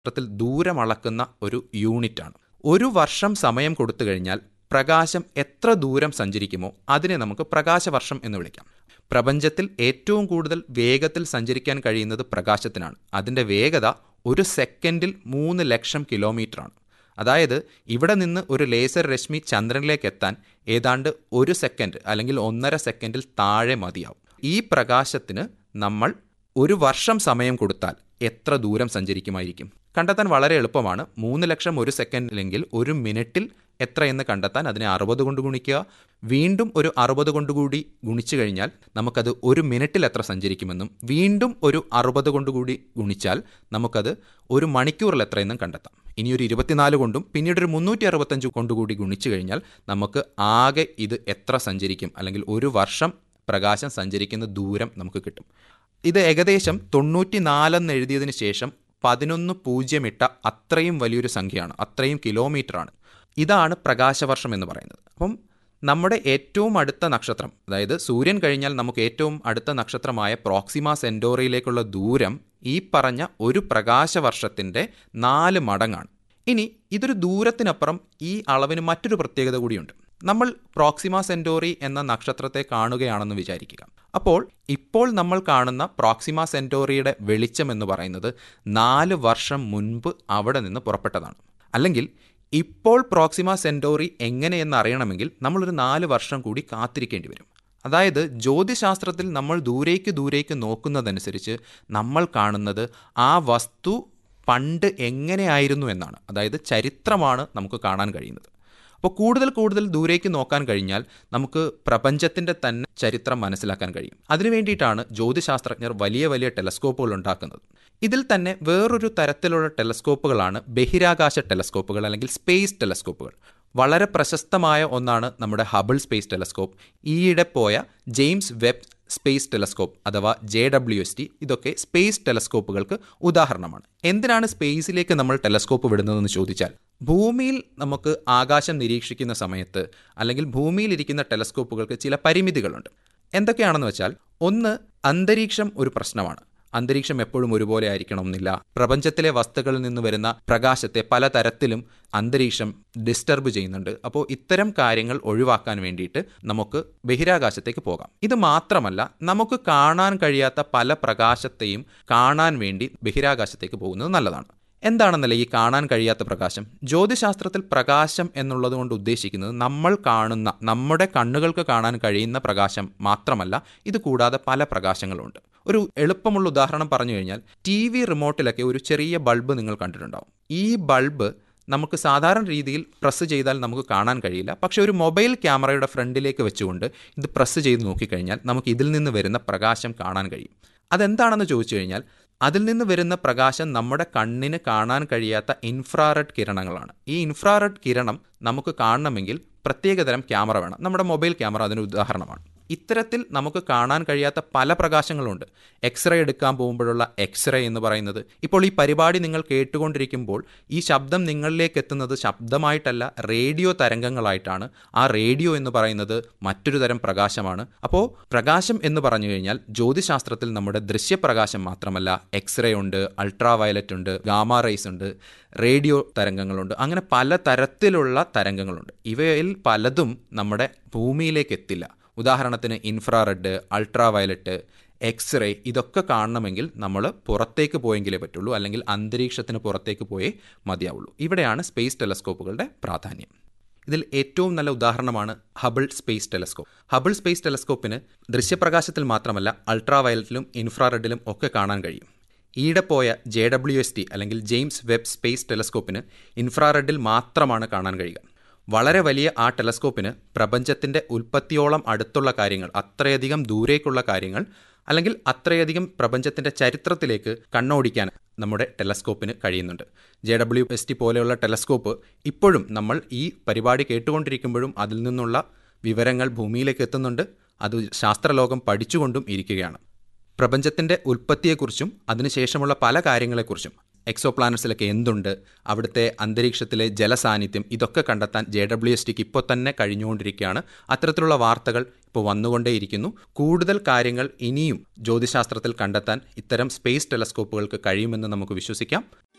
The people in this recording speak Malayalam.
ത്തിൽ ദൂരം അളക്കുന്ന ഒരു യൂണിറ്റാണ് ഒരു വർഷം സമയം കൊടുത്തു കഴിഞ്ഞാൽ പ്രകാശം എത്ര ദൂരം സഞ്ചരിക്കുമോ അതിനെ നമുക്ക് പ്രകാശവർഷം എന്ന് വിളിക്കാം പ്രപഞ്ചത്തിൽ ഏറ്റവും കൂടുതൽ വേഗത്തിൽ സഞ്ചരിക്കാൻ കഴിയുന്നത് പ്രകാശത്തിനാണ് അതിൻ്റെ വേഗത ഒരു സെക്കൻഡിൽ മൂന്ന് ലക്ഷം കിലോമീറ്ററാണ് അതായത് ഇവിടെ നിന്ന് ഒരു ലേസർ രശ്മി ചന്ദ്രനിലേക്ക് എത്താൻ ഏതാണ്ട് ഒരു സെക്കൻഡ് അല്ലെങ്കിൽ ഒന്നര സെക്കൻഡിൽ താഴെ മതിയാവും ഈ പ്രകാശത്തിന് നമ്മൾ ഒരു വർഷം സമയം കൊടുത്താൽ എത്ര ദൂരം സഞ്ചരിക്കുമായിരിക്കും കണ്ടെത്താൻ വളരെ എളുപ്പമാണ് മൂന്ന് ലക്ഷം ഒരു സെക്കൻഡിലെങ്കിൽ ഒരു മിനിറ്റിൽ എത്ര എന്ന് കണ്ടെത്താൻ അതിനെ അറുപത് കൊണ്ട് ഗുണിക്കുക വീണ്ടും ഒരു അറുപത് കൊണ്ട് കൂടി ഗുണിച്ചു കഴിഞ്ഞാൽ നമുക്കത് ഒരു മിനിറ്റിൽ എത്ര സഞ്ചരിക്കുമെന്നും വീണ്ടും ഒരു അറുപത് കൊണ്ട് കൂടി ഗുണിച്ചാൽ നമുക്കത് ഒരു മണിക്കൂറിൽ എത്രയെന്നും കണ്ടെത്താം ഇനി ഒരു ഇരുപത്തിനാല് കൊണ്ടും പിന്നീട് ഒരു മുന്നൂറ്റി അറുപത്തഞ്ച് കൊണ്ടുകൂടി ഗുണിച്ചു കഴിഞ്ഞാൽ നമുക്ക് ആകെ ഇത് എത്ര സഞ്ചരിക്കും അല്ലെങ്കിൽ ഒരു വർഷം പ്രകാശം സഞ്ചരിക്കുന്ന ദൂരം നമുക്ക് കിട്ടും ഇത് ഏകദേശം തൊണ്ണൂറ്റി നാലെന്ന് എഴുതിയതിന് ശേഷം പതിനൊന്ന് പൂജ്യം ഇട്ട അത്രയും വലിയൊരു സംഖ്യയാണ് അത്രയും കിലോമീറ്ററാണ് ഇതാണ് പ്രകാശവർഷം എന്ന് പറയുന്നത് അപ്പം നമ്മുടെ ഏറ്റവും അടുത്ത നക്ഷത്രം അതായത് സൂര്യൻ കഴിഞ്ഞാൽ നമുക്ക് ഏറ്റവും അടുത്ത നക്ഷത്രമായ പ്രോക്സിമ സെൻറ്റോറിയിലേക്കുള്ള ദൂരം ഈ പറഞ്ഞ ഒരു പ്രകാശവർഷത്തിൻ്റെ നാല് മടങ്ങാണ് ഇനി ഇതൊരു ദൂരത്തിനപ്പുറം ഈ അളവിന് മറ്റൊരു പ്രത്യേകത കൂടിയുണ്ട് നമ്മൾ പ്രോക്സിമ സെൻറ്റോറി എന്ന നക്ഷത്രത്തെ കാണുകയാണെന്ന് വിചാരിക്കുക അപ്പോൾ ഇപ്പോൾ നമ്മൾ കാണുന്ന പ്രോക്സിമ സെൻറ്റോറിയുടെ വെളിച്ചം എന്ന് പറയുന്നത് നാല് വർഷം മുൻപ് അവിടെ നിന്ന് പുറപ്പെട്ടതാണ് അല്ലെങ്കിൽ ഇപ്പോൾ പ്രോക്സിമ സെൻറ്റോറി എങ്ങനെയെന്ന് അറിയണമെങ്കിൽ നമ്മളൊരു നാല് വർഷം കൂടി കാത്തിരിക്കേണ്ടി വരും അതായത് ജ്യോതിശാസ്ത്രത്തിൽ നമ്മൾ ദൂരേക്ക് ദൂരേക്ക് നോക്കുന്നതനുസരിച്ച് നമ്മൾ കാണുന്നത് ആ വസ്തു പണ്ട് എങ്ങനെയായിരുന്നു എന്നാണ് അതായത് ചരിത്രമാണ് നമുക്ക് കാണാൻ കഴിയുന്നത് അപ്പോൾ കൂടുതൽ കൂടുതൽ ദൂരേക്ക് നോക്കാൻ കഴിഞ്ഞാൽ നമുക്ക് പ്രപഞ്ചത്തിൻ്റെ തന്നെ ചരിത്രം മനസ്സിലാക്കാൻ കഴിയും അതിനു വേണ്ടിയിട്ടാണ് ജ്യോതിശാസ്ത്രജ്ഞർ വലിയ വലിയ ടെലസ്കോപ്പുകൾ ഉണ്ടാക്കുന്നത് ഇതിൽ തന്നെ വേറൊരു തരത്തിലുള്ള ടെലസ്കോപ്പുകളാണ് ബഹിരാകാശ ടെലസ്കോപ്പുകൾ അല്ലെങ്കിൽ സ്പേസ് ടെലസ്കോപ്പുകൾ വളരെ പ്രശസ്തമായ ഒന്നാണ് നമ്മുടെ ഹബിൾ സ്പേസ് ടെലസ്കോപ്പ് ഈയിടെ പോയ ജെയിംസ് വെബ് സ്പേസ് ടെലസ്കോപ്പ് അഥവാ ജെ ഡബ്ല്യു എസ് ടി ഇതൊക്കെ സ്പേസ് ടെലസ്കോപ്പുകൾക്ക് ഉദാഹരണമാണ് എന്തിനാണ് സ്പേസിലേക്ക് നമ്മൾ ടെലസ്കോപ്പ് വിടുന്നതെന്ന് ചോദിച്ചാൽ ഭൂമിയിൽ നമുക്ക് ആകാശം നിരീക്ഷിക്കുന്ന സമയത്ത് അല്ലെങ്കിൽ ഭൂമിയിൽ ഇരിക്കുന്ന ടെലസ്കോപ്പുകൾക്ക് ചില പരിമിതികളുണ്ട് എന്തൊക്കെയാണെന്ന് വെച്ചാൽ ഒന്ന് അന്തരീക്ഷം ഒരു പ്രശ്നമാണ് അന്തരീക്ഷം എപ്പോഴും ഒരുപോലെ ആയിരിക്കണമെന്നില്ല പ്രപഞ്ചത്തിലെ വസ്തുക്കളിൽ നിന്ന് വരുന്ന പ്രകാശത്തെ പലതരത്തിലും അന്തരീക്ഷം ഡിസ്റ്റർബ് ചെയ്യുന്നുണ്ട് അപ്പോൾ ഇത്തരം കാര്യങ്ങൾ ഒഴിവാക്കാൻ വേണ്ടിയിട്ട് നമുക്ക് ബഹിരാകാശത്തേക്ക് പോകാം ഇത് മാത്രമല്ല നമുക്ക് കാണാൻ കഴിയാത്ത പല പ്രകാശത്തെയും കാണാൻ വേണ്ടി ബഹിരാകാശത്തേക്ക് പോകുന്നത് നല്ലതാണ് എന്താണെന്നല്ല ഈ കാണാൻ കഴിയാത്ത പ്രകാശം ജ്യോതിശാസ്ത്രത്തിൽ പ്രകാശം എന്നുള്ളത് കൊണ്ട് ഉദ്ദേശിക്കുന്നത് നമ്മൾ കാണുന്ന നമ്മുടെ കണ്ണുകൾക്ക് കാണാൻ കഴിയുന്ന പ്രകാശം മാത്രമല്ല ഇത് കൂടാതെ പല പ്രകാശങ്ങളുണ്ട് ഒരു എളുപ്പമുള്ള ഉദാഹരണം പറഞ്ഞു കഴിഞ്ഞാൽ ടി വി റിമോട്ടിലൊക്കെ ഒരു ചെറിയ ബൾബ് നിങ്ങൾ കണ്ടിട്ടുണ്ടാവും ഈ ബൾബ് നമുക്ക് സാധാരണ രീതിയിൽ പ്രസ് ചെയ്താൽ നമുക്ക് കാണാൻ കഴിയില്ല പക്ഷേ ഒരു മൊബൈൽ ക്യാമറയുടെ ഫ്രണ്ടിലേക്ക് വെച്ചുകൊണ്ട് ഇത് പ്രസ് ചെയ്ത് നോക്കിക്കഴിഞ്ഞാൽ നമുക്ക് ഇതിൽ നിന്ന് വരുന്ന പ്രകാശം കാണാൻ കഴിയും അതെന്താണെന്ന് ചോദിച്ചു കഴിഞ്ഞാൽ അതിൽ നിന്ന് വരുന്ന പ്രകാശം നമ്മുടെ കണ്ണിന് കാണാൻ കഴിയാത്ത ഇൻഫ്രാറെഡ് കിരണങ്ങളാണ് ഈ ഇൻഫ്രാറെഡ് കിരണം നമുക്ക് കാണണമെങ്കിൽ പ്രത്യേകതരം ക്യാമറ വേണം നമ്മുടെ മൊബൈൽ ക്യാമറ അതിന് ഉദാഹരണമാണ് ഇത്തരത്തിൽ നമുക്ക് കാണാൻ കഴിയാത്ത പല പ്രകാശങ്ങളുണ്ട് എക്സ്റേ എടുക്കാൻ പോകുമ്പോഴുള്ള എക്സ്റേ എന്ന് പറയുന്നത് ഇപ്പോൾ ഈ പരിപാടി നിങ്ങൾ കേട്ടുകൊണ്ടിരിക്കുമ്പോൾ ഈ ശബ്ദം നിങ്ങളിലേക്ക് എത്തുന്നത് ശബ്ദമായിട്ടല്ല റേഡിയോ തരംഗങ്ങളായിട്ടാണ് ആ റേഡിയോ എന്ന് പറയുന്നത് മറ്റൊരു തരം പ്രകാശമാണ് അപ്പോൾ പ്രകാശം എന്ന് പറഞ്ഞു കഴിഞ്ഞാൽ ജ്യോതിശാസ്ത്രത്തിൽ നമ്മുടെ ദൃശ്യപ്രകാശം മാത്രമല്ല എക്സ്റേ ഉണ്ട് അൾട്രാ വയലറ്റ് ഉണ്ട് ഗാമ റേസ് ഉണ്ട് റേഡിയോ തരംഗങ്ങളുണ്ട് അങ്ങനെ പല തരത്തിലുള്ള തരംഗങ്ങളുണ്ട് ഇവയിൽ പലതും നമ്മുടെ ഭൂമിയിലേക്ക് എത്തില്ല ഉദാഹരണത്തിന് ഇൻഫ്രാറെഡ് അൾട്രാ വയലറ്റ് എക്സ്റേ ഇതൊക്കെ കാണണമെങ്കിൽ നമ്മൾ പുറത്തേക്ക് പോയെങ്കിലേ പറ്റുള്ളൂ അല്ലെങ്കിൽ അന്തരീക്ഷത്തിന് പുറത്തേക്ക് പോയേ മതിയാവുള്ളൂ ഇവിടെയാണ് സ്പേസ് ടെലസ്കോപ്പുകളുടെ പ്രാധാന്യം ഇതിൽ ഏറ്റവും നല്ല ഉദാഹരണമാണ് Hubble space telescope Hubble space ടെലസ്കോപ്പിന് ദൃശ്യപ്രകാശത്തിൽ മാത്രമല്ല അൾട്രാ വയലറ്റിലും ഇൻഫ്രാറെഡിലും ഒക്കെ കാണാൻ കഴിയും ഈടെ പോയ ജെ ഡബ്ല്യു എസ് ടി അല്ലെങ്കിൽ ജെയിംസ് വെബ് സ്പേസ് ടെലസ്കോപ്പിന് ഇൻഫ്രാറെഡിൽ മാത്രമാണ് കാണാൻ കഴിയുക വളരെ വലിയ ആ ടെലസ്കോപ്പിന് പ്രപഞ്ചത്തിൻ്റെ ഉൽപ്പത്തിയോളം അടുത്തുള്ള കാര്യങ്ങൾ അത്രയധികം ദൂരേക്കുള്ള കാര്യങ്ങൾ അല്ലെങ്കിൽ അത്രയധികം പ്രപഞ്ചത്തിൻ്റെ ചരിത്രത്തിലേക്ക് കണ്ണോടിക്കാൻ നമ്മുടെ ടെലസ്കോപ്പിന് കഴിയുന്നുണ്ട് ജെ ഡബ്ല്യു എസ് ടി പോലെയുള്ള ടെലസ്കോപ്പ് ഇപ്പോഴും നമ്മൾ ഈ പരിപാടി കേട്ടുകൊണ്ടിരിക്കുമ്പോഴും അതിൽ നിന്നുള്ള വിവരങ്ങൾ ഭൂമിയിലേക്ക് എത്തുന്നുണ്ട് അത് ശാസ്ത്രലോകം പഠിച്ചുകൊണ്ടും ഇരിക്കുകയാണ് പ്രപഞ്ചത്തിൻ്റെ ഉൽപ്പത്തിയെക്കുറിച്ചും അതിനുശേഷമുള്ള പല കാര്യങ്ങളെക്കുറിച്ചും എക്സോ പ്ലാനറ്റ്സിലൊക്കെ എന്തുണ്ട് അവിടുത്തെ അന്തരീക്ഷത്തിലെ ജലസാന്നിധ്യം ഇതൊക്കെ കണ്ടെത്താൻ ജെ ഡബ്ല്യു എസ് ടിക്ക് ഇപ്പോൾ തന്നെ കഴിഞ്ഞുകൊണ്ടിരിക്കുകയാണ് അത്തരത്തിലുള്ള വാർത്തകൾ ഇപ്പോൾ വന്നുകൊണ്ടേയിരിക്കുന്നു കൂടുതൽ കാര്യങ്ങൾ ഇനിയും ജ്യോതിശാസ്ത്രത്തിൽ കണ്ടെത്താൻ ഇത്തരം സ്പേസ് ടെലസ്കോപ്പുകൾക്ക് കഴിയുമെന്ന് നമുക്ക് വിശ്വസിക്കാം